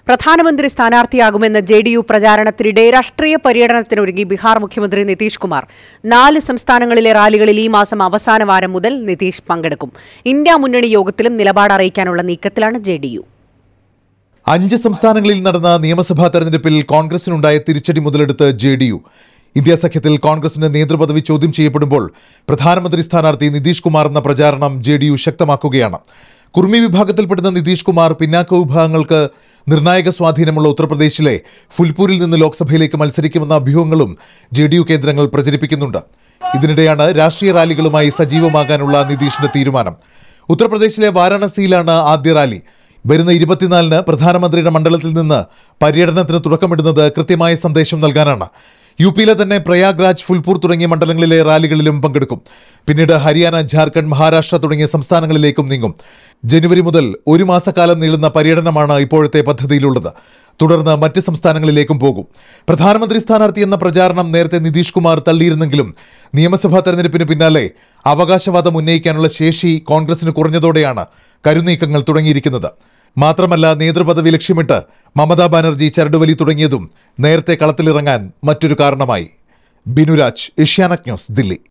പ്രധാനമന്ത്രി സ്ഥാനാർത്ഥിയാകുമെന്ന J D U പ്രചാരണത്തിനിടെ രാഷ്ട്രീയ പര്യടനത്തിനൊരുങ്ങി ബീഹാർ മുഖ്യമന്ത്രി നിതീഷ് കുമാർ നാല് സംസ്ഥാനങ്ങളിലെ റാലികളിൽ ഈ മാസം അവസാന വാരം മുതൽ നിതീഷ് പങ്കെടുക്കും ഇന്ത്യ മുന്നണി യോഗത്തിലും നിലപാട് അറിയിക്കാനുള്ള നീക്കത്തിലാണ് ജെ ഡി യു അഞ്ച് സംസ്ഥാനങ്ങളിൽ നടന്ന നിയമസഭാ തെരഞ്ഞെടുപ്പിൽ കോൺഗ്രസിനുണ്ടായ തിരിച്ചടി മുതലെടുത്ത് ജെ ഡി യു ഇന്ത്യ സഖ്യത്തിൽ കോൺഗ്രസിന് നേതൃപദവി ചോദ്യം ചെയ്യപ്പെടുമ്പോൾ പ്രധാനമന്ത്രി സ്ഥാനാർത്ഥി നിതീഷ് കുമാർ എന്ന പ്രചാരണം ജെ ഡി യു ശക്തമാക്കുകയാണ് കുർമി വിഭാഗത്തിൽപ്പെടുന്ന നിതീഷ് കുമാർ പിന്നാക്ക വിഭാഗങ്ങൾക്ക് നിർണായക സ്വാധീനമുള്ള ഉത്തർപ്രദേശിലെ ഫുൽപൂരിൽ നിന്ന് ലോക്സഭയിലേക്ക് മത്സരിക്കുമെന്ന അഭ്യൂഹങ്ങളും ജെ ഡി യു കേന്ദ്രങ്ങൾ പ്രചരിപ്പിക്കുന്നുണ്ട് ഇതിനിടെയാണ് രാഷ്ട്രീയ റാലികളുമായി സജീവമാകാനുള്ള നിതീഷിന്റെ തീരുമാനം ഉത്തർപ്രദേശിലെ വാരാണസിയിലാണ് ആദ്യ റാലി വരുന്ന ഇരുപത്തിനാലിന് പ്രധാനമന്ത്രിയുടെ മണ്ഡലത്തിൽ നിന്ന് പര്യടനത്തിന് തുടക്കമിടുന്നത് കൃത്യമായ സന്ദേശം നൽകാനാണ് യു പിയിലെ തന്നെ പ്രയാഗ്രാജ് ഫുൽപൂർ തുടങ്ങിയ മണ്ഡലങ്ങളിലെ റാലികളിലും പങ്കെടുക്കും പിന്നീട് ഹരിയാന ജാർഖണ്ഡ് മഹാരാഷ്ട്ര തുടങ്ങിയ സംസ്ഥാനങ്ങളിലേക്കും നീങ്ങും ജനുവരി മുതൽ ഒരു മാസക്കാലം നീളുന്ന പര്യടനമാണ് ഇപ്പോഴത്തെ പദ്ധതിയിലുള്ളത് തുടർന്ന് മറ്റ് സംസ്ഥാനങ്ങളിലേക്കും പോകും പ്രധാനമന്ത്രി സ്ഥാനാർത്ഥി എന്ന പ്രചാരണം നേരത്തെ നിതീഷ് കുമാർ തള്ളിയിരുന്നെങ്കിലും നിയമസഭാ തെരഞ്ഞെടുപ്പിന് പിന്നാലെ അവകാശവാദം ഉന്നയിക്കാനുള്ള ശേഷി കോൺഗ്രസിന് കുറഞ്ഞതോടെയാണ് കരുനീക്കങ്ങൾ തുടങ്ങിയിരിക്കുന്നത് മാത്രമല്ല നേതൃപദവി ലക്ഷ്യമിട്ട് മമതാ ബാനർജി ചരടുവലി തുടങ്ങിയതും നേരത്തെ കളത്തിലിറങ്ങാൻ മറ്റൊരു കാരണമായി ബിനുരാജ് ഏഷ്യാനെറ്റ് ന്യൂസ് ദില്ലി